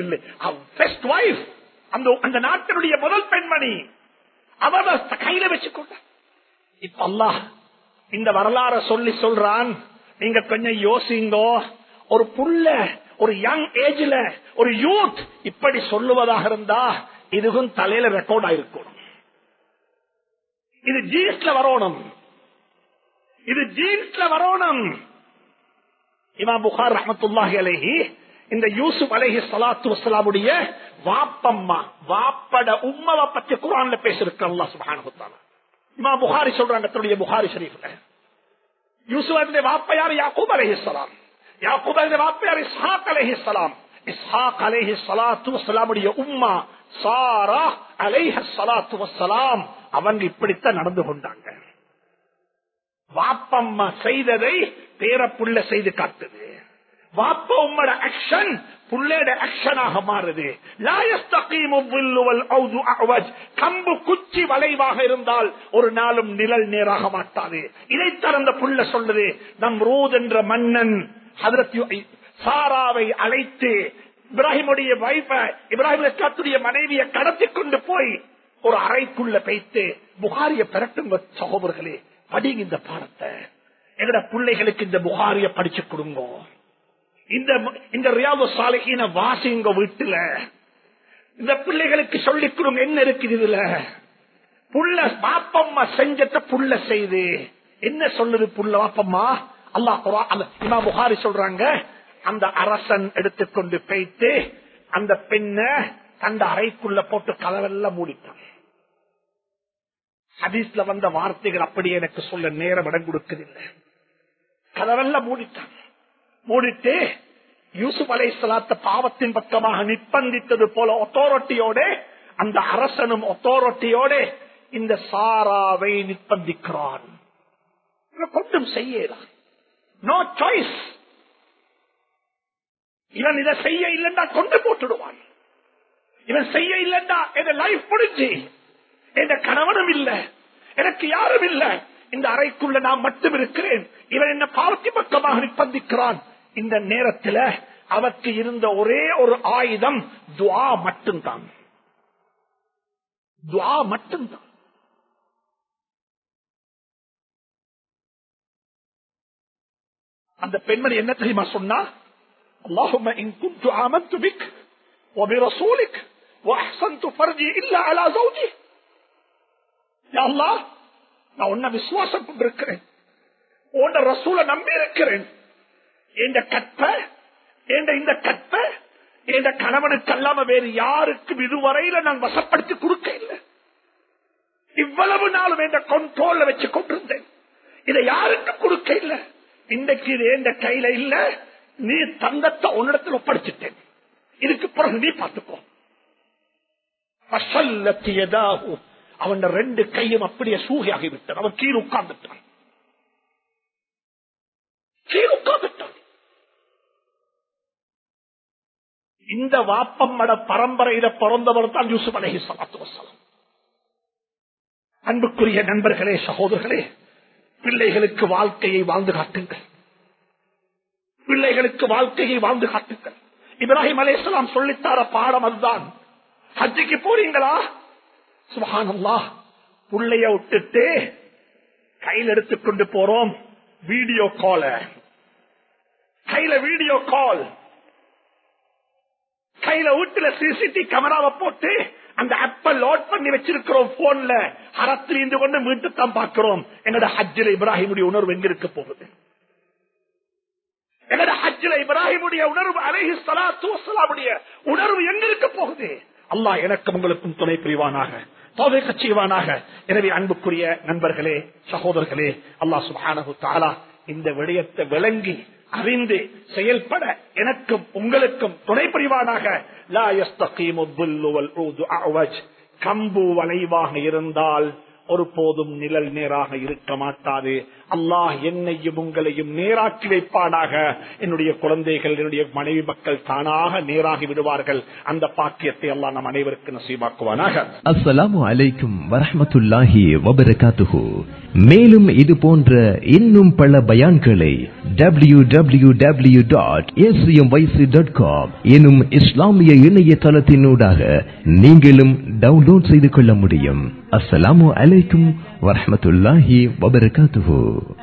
அந்த அந்த நாட்டினுடைய முதல் பெண்மணி அவ கையில வச்சுக்கொண்ட இப்ப அல்லாஹ் இந்த வரலாற சொல்லி சொல்றான் நீங்க கொஞ்சம் யோசிங்கோ ஒரு புள்ள ஒரு யங் ஏஜ்ல ஒரு யூத் இப்படி சொல்லுவதாக இருந்தா இதுவும் தலையில ரெக்கார்ட் ஆயிருக்கணும் இது ஜீன்ஸ்ல வரணும் இது ஜீன்ஸ்ல வரணும் இமா புகார் ரஹமத்துல்லாஹி அலேஹி இந்த யூசுப் அலைஹி ஸலாத்து வஸலாமுடைய வாப்பம்மா வாப்பட உம்மவை பத்தி குர்ஆன்ல பேசிருக்கு அல்லாஹ் சுப்ஹானஹு வ தஆலா இமாம் புகாரி சொல்றாங்க தன்னுடைய புகாரி ஷரீஃப்ல யூசுஃபுடைய வாப்ப யார் யாக்கூப் அலைஹிஸ்ஸலாம் யாக்கூப் வாப்ப யார் இஸ்ஹாக் அலைஹிஸ்ஸலாம் இஸ்ஹாக் அலைஹி ஸலாத்து வஸ்ஸலாமுடைய உம்மா சாரா அலைஹி ஸலாத்து வஸ்ஸலாம் அவங்க இப்படித்தான் நடந்து கொண்டாங்க வாப்பம்மா செய்ததை பேர புள்ள செய்து காட்டுது வாப்ப உம்மோட ஆக்ஷன் புள்ளையோட ஆக்ஷனாக மாறுது லா யஸ்தகீமு ظில்லு வல் ஔது அஅவஜ். கம்பு குச்சி வளைவாக இருந்தால் ஒரு நாளும் நிழல் நேராக மாட்டாது இதைத்தான் அந்த புள்ள சொல்லுது நம் ரூத் என்ற மன்னன் ஹதரத் யு- சாராவை அழைத்து இப்ராஹிமுடைய வைஃப இப்ராஹிம் இஸ்லாத்துடைய மனைவியை கடத்தி கொண்டு போய் ஒரு அறைக்குள்ள வைத்து புகாரிய பெறட்டும் சகோதரர்களே படிங்க இந்த பாடத்தை எங்கட பிள்ளைகளுக்கு இந்த புகாரிய படிச்சு கொடுங்க இந்த இந்த ரியாது சாலைகின வாசிங்க வீட்டுல இந்த பிள்ளைகளுக்கு சொல்லிக் கொடுங்க என்ன இருக்குது இதுல புள்ள பாப்பம்மா செஞ்சத புள்ள செய்து என்ன சொல்லுது புள்ள பாப்பம்மா அல்லாஹ் குர்ஆன் அந்த இமாம் புகாரி சொல்றாங்க அந்த அரசன் எடுத்துக்கொண்டு போயிட்டு அந்த பெண்ண அந்த அறைக்குள்ள போட்டு கதவெல்லாம் மூடிட்டான் ஹதீஸ்ல வந்த வார்த்தைகள் அப்படியே எனக்கு சொல்ல நேரம் இடம் கொடுக்கதில்லை கதவெல்லாம் மூடிட்டான் மூடிட்டு யூசுப் அலை சலாத்த பாவத்தின் பக்கமாக நிர்பந்தித்தது போல ஒத்தாரிட்டியோட அந்த அரசனும் ஒத்தாரிட்டியோட இந்த சாராவை நிர்பந்திக்கிறான் இவன் கொண்டும் செய்யலாம் நோ சாய்ஸ் இவன் இதை செய்ய இல்லைன்னா கொண்டு போட்டுடுவான் இவன் செய்ய இல்லைன்னா என் லைஃப் முடிஞ்சு என் கணவனும் இல்ல எனக்கு யாரும் இல்ல இந்த அறைக்குள்ள நான் மட்டும் இருக்கிறேன் இவன் என்ன பாவத்தி பக்கமாக நிர்பந்திக்கிறான் இந்த நேரத்தில் அவருக்கு இருந்த ஒரே ஒரு ஆயுதம் துவா மட்டும்தான் துவா மட்டும்தான் அந்த பெண்மணி என்ன தெரியுமா சொன்னா اللهم إن كنت آمنت بك وبرسولك وأحسنت فرجي إلا على زوجي يا الله நான் உன்னை விசுவாசம் கொண்டிருக்கிறேன் உன்ன ரசூல நம்பி இருக்கிறேன் என்ற கற்ப என்ற இந்த கற்ப என்ற கணவனுக்கு அல்லாம வேறு யாருக்கும் இதுவரையில நான் வசப்படுத்தி கொடுக்க இல்லை இவ்வளவு நாளும் என்ற கண்ட்ரோல்ல வச்சு கொண்டிருந்தேன் இதை யாருக்கும் கொடுக்க இல்லை இன்றைக்கு இது எந்த கையில இல்ல நீ தங்கத்தை உன்னிடத்தில் ஒப்படைச்சிட்டேன் இதுக்கு பிறகு நீ பார்த்துக்கோ வசல்லத்தியதாகு அவன் ரெண்டு கையும் அப்படியே சூகையாகி விட்டான் அவன் கீழ் உட்கார்ந்துட்டான் கீழ் உட்கார்ந்துட்டான் இந்த வாப்பம்மட பரம்பரையில பிறந்தவர் தான் யூசுப் அலஹி சலாத்து வசலம் அன்புக்குரிய நண்பர்களே சகோதரர்களே பிள்ளைகளுக்கு வாழ்க்கையை வாழ்ந்து காட்டுங்கள் பிள்ளைகளுக்கு வாழ்க்கையை வாழ்ந்து காட்டுங்கள் இப்ராஹிம் அலேஸ்லாம் சொல்லித்தார பாடம் அதுதான் ஹஜ்ஜிக்கு போறீங்களா சுபஹானல்லா புள்ளைய விட்டுட்டு கையில் எடுத்துக்கொண்டு போறோம் வீடியோ கால கையில வீடியோ கால் கையில வீட்டுல சிசிடி கேமராவை போட்டு அந்த ஆப்ப லோட் பண்ணி வச்சிருக்கிறோம் போன்ல அறத்தில் இருந்து கொண்டு மீட்டு தான் பார்க்கிறோம் எங்கட ஹஜ்ஜில இப்ராஹிமுடைய உணர்வு எங்க இருக்க போகுது எங்கட ஹஜ்ஜில இப்ராஹிமுடைய உணர்வு அலைஹி ஸலாத்து வஸலாமுடைய உணர்வு எங்க இருக்க போகுது அல்லாஹ் எனக்கும் உங்களுக்கும் துணை புரிவானாக தோவைக்க செய்வானாக எனவே அன்புக்குரிய நண்பர்களே சகோதரர்களே அல்லாஹ் சுப்ஹானஹு தஆலா இந்த விடயத்தை விளங்கி அறிந்து செயல்பட எனக்கும் உங்களுக்கும் துணை புரிவானாக லா யஸ்தகீமு துல்லு வல் ஊது அஅவஜ் கம்பு வளைவாக இருந்தால் ஒருபோதும் நிழல் நேராக இருக்க மாட்டாது அல்லாஹ் என்னையும் உங்களையும் நேராக்கி வைப்பானாக என்னுடைய குழந்தைகள் என்னுடைய மனைவி மக்கள் தானாக நேராகி விடுவார்கள் அந்த பாக்கியத்தை அல்லாஹ் நம் அனைவருக்கு நசீமாக்குவானாக அஸ்ஸலாமு அலைக்கும் வரஹ்மத்துல்லாஹி வபரகாத்துஹு மேலும் இது போன்ற இன்னும் பல பயான்களை W W W dot dot com எனும் இஸ்லாமிய இணையதளத்தினூடாக நீங்களும் டவுன்லோட் செய்து கொள்ள முடியும் அஸ்ஸலாமு அலைக்கும் வரஹ்மத்துல்லாஹி வபரகாத்துஹு